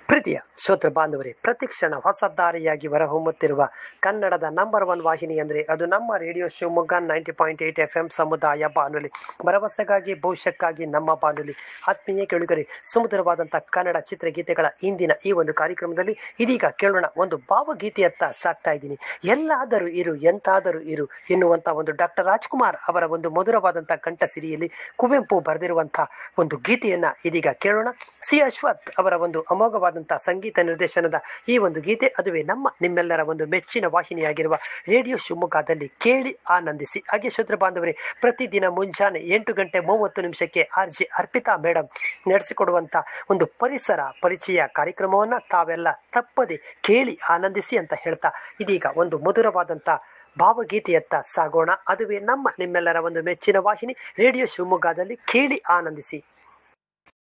ಪ್ರೀತಿಯ ಶ್ರೋತೃ ಬಾಂಧವರೇ ಪ್ರತಿಕ್ಷಣ ಹೊಸ ದಾರಿಯಾಗಿ ಹೊರಹೊಮ್ಮುತ್ತಿರುವ ಕನ್ನಡದ ನಂಬರ್ ಒನ್ ವಾಹಿನಿ ಅಂದರೆ ಅದು ನಮ್ಮ radio Shivamogga ninety point eight F M ಸಮುದಾಯ ಬಾನುಲಿ ಭರವಸೆಗಾಗಿ ಭವಿಷ್ಯಕ್ಕಾಗಿ ನಮ್ಮ ಬಾನುಲಿ ಆತ್ಮೀಯ ಕೇಳುಗರೆ ಸುಮಧುರವಾದಂಥ ಕನ್ನಡ ಚಿತ್ರಗೀತೆಗಳ ಇಂದಿನ ಈ ಒಂದು ಕಾರ್ಯಕ್ರಮದಲ್ಲಿ ಇದೀಗ ಕೇಳೋಣ ಒಂದು ಭಾವಗೀತೆಯತ್ತ ಸಾಕ್ತಾ ಇದ್ದೀನಿ ಎಲ್ಲಾದರೂ ಇರು ಎಂತಾದರೂ ಇರು ಎನ್ನುವಂಥ ಒಂದು ಡಾಕ್ಟರ್ ರಾಜ್ಕುಮಾರ್ ಅವರ ಒಂದು ಮಧುರವಾದಂಥ ಕಂಠ ಸಿರಿಯಲ್ಲಿ ಕುವೆಂಪು ಬರೆದಿರುವಂಥ ಒಂದು ಗೀತೆಯನ್ನ ಇದೀಗ ಕೇಳೋಣ ಸಿ ಅಶ್ವಥ್ ಅವರ ಒಂದು ಅಮೋಘವಾದಂಥ ಸಂಗೀತ ನಿರ್ದೇಶನದ ಈ ಒಂದು ಗೀತೆ ಅದುವೇ ನಮ್ಮ ನಿಮ್ಮೆಲ್ಲರ ಒಂದು ಮೆಚ್ಚಿನ ವಾಹಿನಿಯಾಗಿರುವ ರೇಡಿಯೋ ಶಿವಮೊಗ್ಗದಲ್ಲಿ ಕೇಳಿ ಆನಂದಿಸಿ ಹಾಗೆ ಶ್ರೋತೃ ಬಾಂಧವರೇ ಪ್ರತಿದಿನ ಮುಂಜಾನೆ ಎಂಟು ಗಂಟೆ ಮೂವತ್ತು ನಿಮಿಷಕ್ಕೆ ಆರ್ ಜಿ ಅರ್ಪಿತಾ ಮೇಡಮ್ ನಡೆಸಿಕೊಡುವಂಥ ಒಂದು ಪರಿಸರ ಪರಿಚಯ ಕಾರ್ಯಕ್ರಮವನ್ನು ತಾವೆಲ್ಲ ತಪ್ಪದೆ ಕೇಳಿ ಆನಂದಿಸಿ ಅಂತ ಹೇಳ್ತಾ ಇದೀಗ ಒಂದು ಮಧುರವಾದಂಥ ಭಾವಗೀತೆಯತ್ತ ಸಾಗೋಣ ಅದುವೇ ನಮ್ಮ ನಿಮ್ಮೆಲ್ಲರ ಒಂದು ಮೆಚ್ಚಿನ ವಾಹಿನಿ ರೇಡಿಯೋ ಶಿವಮೊಗ್ಗದಲ್ಲಿ ಕೇಳಿ ಆನಂದಿಸಿ